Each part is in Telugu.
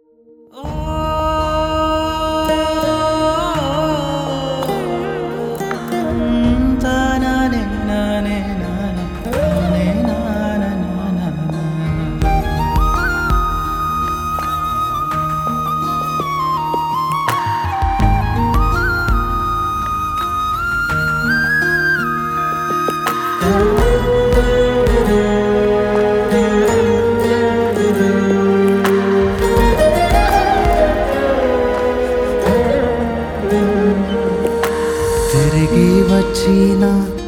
తిరిగి వచ్చిన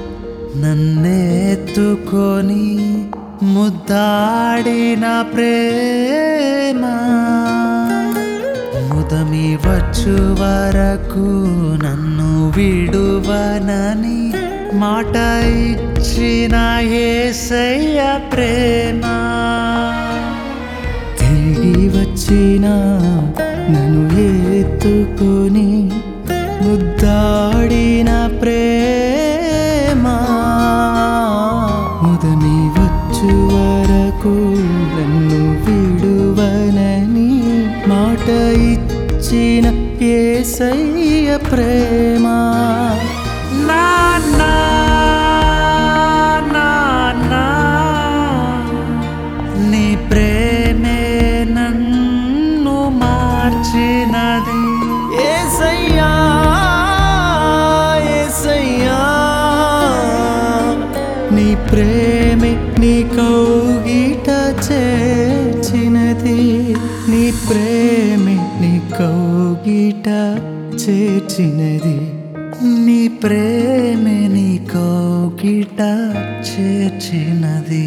నన్నెత్తుకొని ముద్దాడిన ప్రేమ ముదమి వచ్చు వరకు నన్ను విడువనని మాట ఇచ్చిన ఏసయ్య ప్రేమ తిరిగి వచ్చిన నన్ను ఎత్తుకొని ముద్దాడిన ప్రేమ ముదమి వచ్చు వరకు నన్ను విడువనని మాట ఇచ్చిన ఏసయ్య ప్రేమ నాన్నా నాన్నా నీ ప్రేమే నన్ను మార్చినది ఏసయ్యా ఏసయ్యా నీ ప్రేమే నీ కౌగిట చేర్చినది నీ ప్రేమే నీ కౌగిట చేర్చినది నీ ప్రేమే నీ కౌగిట చేర్చినది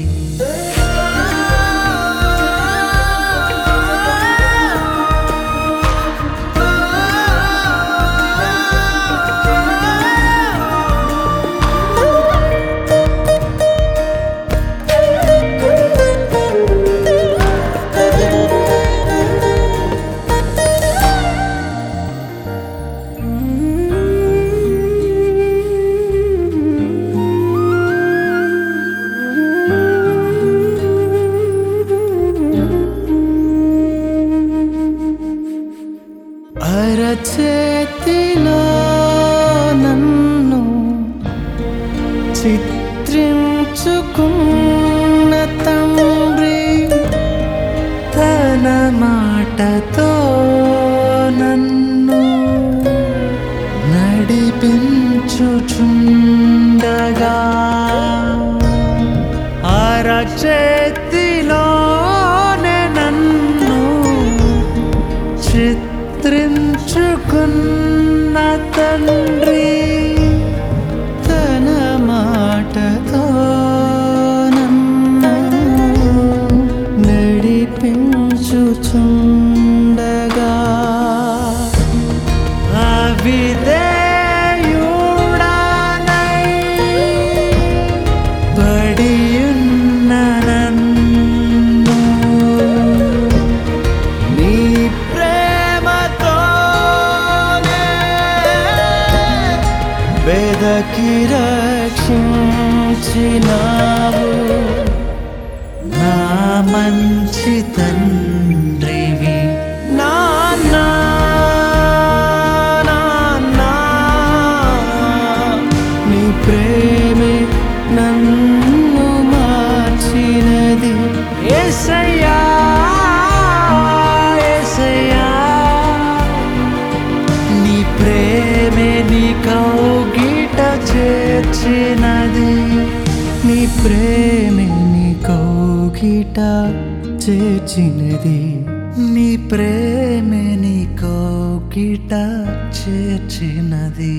అరచేతిలో నన్ను చిత్రించుకున్న తండ్రి తన మాటతో నన్ను నడిపించుచుండగా అరచేతిలోనే నన్ను చిత్రించుకున్న తండ్రి తన మాటతో నన్ను నడిపించుచుండగా అవిధేయుడనై పడియున్న నన్ను నీ ప్రేమతోనే వెదకి రక్షించినావు నా మంచి తండ్రివి నాన్నా నాన్నా నీ ప్రేమే నన్ను మార్చినది ఏసయ్యా ఏసయ్యా నీ ప్రేమే నీ కౌగిట చేర్చినది నీ ప్రేమే నీ కౌగిట చేర్చినది నీ ప్రేమే నీ కౌగిట చేర్చినది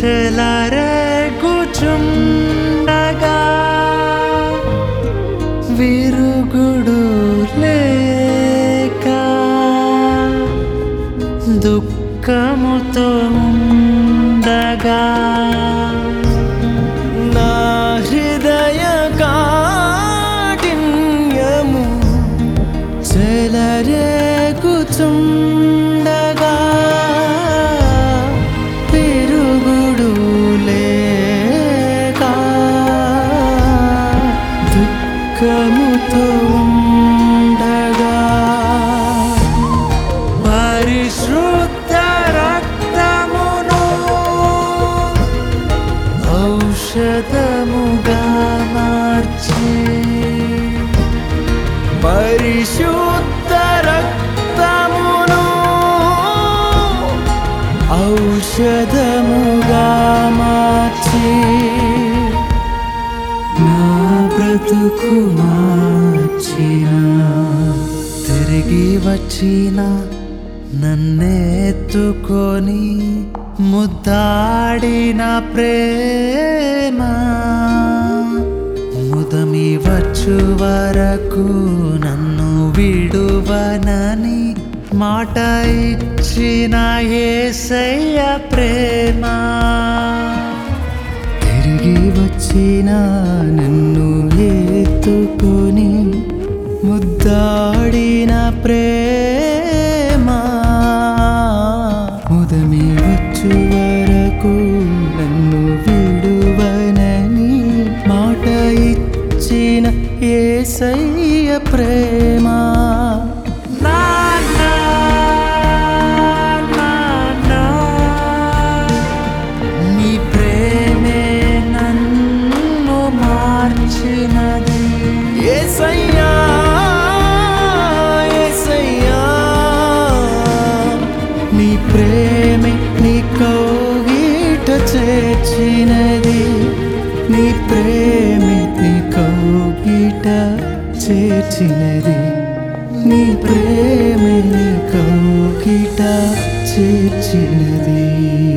చెలరేగుచుండగా విరుగుడు లేక దుఃఖముతో ఉండగా నా హృదయ కాఠిన్యము చెలరేగుచుండగా పెరుగుడు లేక దుఃఖముతో ఉండగా పరిశుద్ధ రక్తమును ఔషధముగా మార్చి పరిశుద్ధ రక్తమును ఔషధముగా మార్చి నా బ్రతుకు మార్చిన తిరిగి వచ్చిన నన్నెత్తుకొని ముద్దాడిన ప్రేమ ముదమి వచ్చు వరకు నన్ను విడువనని మాట ఇచ్చిన ఏసయ్య ప్రేమ తిరిగి వచ్చిన నన్ను ఎత్తుకొని ముద్దాడిన ప్రేమ ముదమి వచ్చు వరకు నన్ను విడువనని మాట ఇచ్చిన ఏసయ్య ప్రేమ నాన్న, నాన్న, నీ ప్రేమే నన్ను మార్చినది యేసయ్యా యేసయ్యా నీ ప్రేమే నీ కౌగిట చేర్చినది నీ ప్రేమే నీ కౌగిట చేర్చినది నీ ప్రేమే నీ కౌగిట చేర్చినది